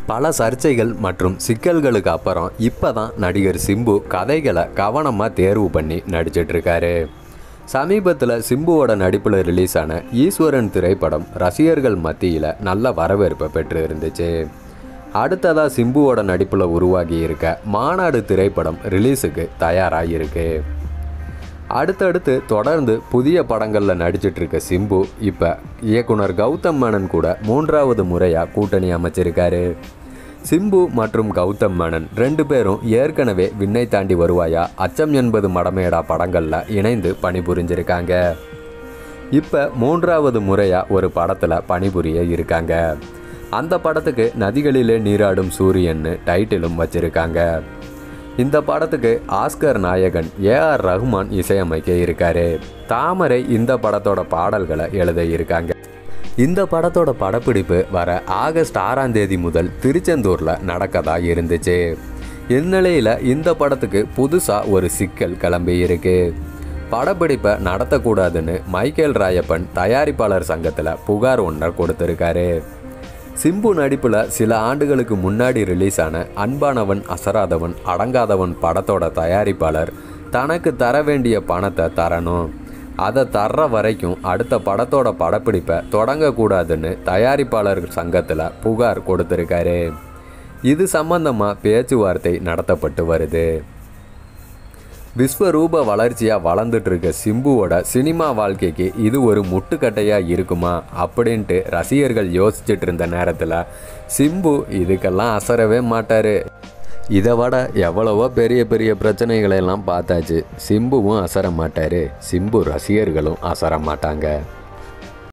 பல சர்ச்சைகள் மற்றும் சிக்கல்களுக்கு அப்புறம் இப்போ தான் நடிகர் சிம்பு கதைகளை கவனமாக தேர்வு பண்ணி நடிச்சிட்டு இருக்காரு சமீபத்தில் சிம்புவோட நடிப்பில் ரிலீஸ் ஆன ஈஸ்வரன் திரைப்படம் ரசிகர்கள் மத்தியில் நல்ல வரவேற்பை பெற்று இருந்துச்சு அடுத்ததாக சிம்புவோட நடிப்பில் உருவாகி இருக்க மாநாடு திரைப்படம் ரிலீஸுக்கு தயாராக இருக்கு அடுத்தடுத்து தொடர்ந்து புதிய படங்களில் நடிச்சிட்டு இருக்க சிம்பு இப்போ இயக்குனர் கௌதம் மேனன் கூட மூன்றாவது முறையாக கூட்டணி அமைச்சிருக்காரு சிம்பு மற்றும் கௌதம் மேனன் ரெண்டு பேரும் ஏற்கனவே விண்ணை தாண்டி வருவாயா அச்சம் என்பது மடமேடா படங்களில் இணைந்து பணிபுரிஞ்சிருக்காங்க இப்போ மூன்றாவது முறையாக ஒரு படத்தில் பணிபுரிய இருக்காங்க அந்த படத்துக்கு நதிகளிலே நீராடும் சூரியன்னு டைட்டிலும் வச்சிருக்காங்க இந்த படத்துக்கு ஆஸ்கர் நாயகன் ஏஆர் ரஹ்மான் இசையமைக்க இருக்காரு தாமரை இந்த படத்தோட பாடல்களை எழுத இருக்காங்க இந்த படத்தோட படப்பிடிப்பு வர ஆகஸ்ட் ஆறாம் தேதி முதல் திருச்செந்தூரில் நடக்கதா இருந்துச்சு இந்நிலையில் இந்த படத்துக்கு புதுசாக ஒரு சிக்கல் கிளம்பி இருக்கு படப்பிடிப்பை நடத்தக்கூடாதுன்னு மைக்கேல் ராயப்பன் தயாரிப்பாளர் சங்கத்தில் புகார் ஒன்றை கொடுத்துருக்காரு சிம்பு நடிப்பில் சில ஆண்டுகளுக்கு முன்னாடி ரிலீஸ் ஆன அன்பானவன் அசராதவன் அடங்காதவன் படத்தோட தயாரிப்பாளர் தனக்கு தர வேண்டிய பணத்தை தரணும் அதை தர்ற வரைக்கும் அடுத்த படத்தோட படப்பிடிப்பை தொடங்கக்கூடாதுன்னு தயாரிப்பாளர் சங்கத்தில் புகார் கொடுத்துருக்காரு இது சம்பந்தமாக பேச்சுவார்த்தை நடத்தப்பட்டு வருது விஸ்வரூப வளர்ச்சியாக வளர்ந்துட்டு இருக்க சிம்புவோட சினிமா வாழ்க்கைக்கு இது ஒரு முட்டுக்கட்டையாக இருக்குமா அப்படின்ட்டு ரசிகர்கள் யோசிச்சுட்டு இருந்த நேரத்தில் சிம்பு இதுக்கெல்லாம் அசரவே மாட்டார் இதை விட எவ்வளவோ பெரிய பெரிய பிரச்சனைகளை எல்லாம் பார்த்தாச்சு சிம்புவும் அசர மாட்டார் சிம்பு ரசிகர்களும் அசர மாட்டாங்க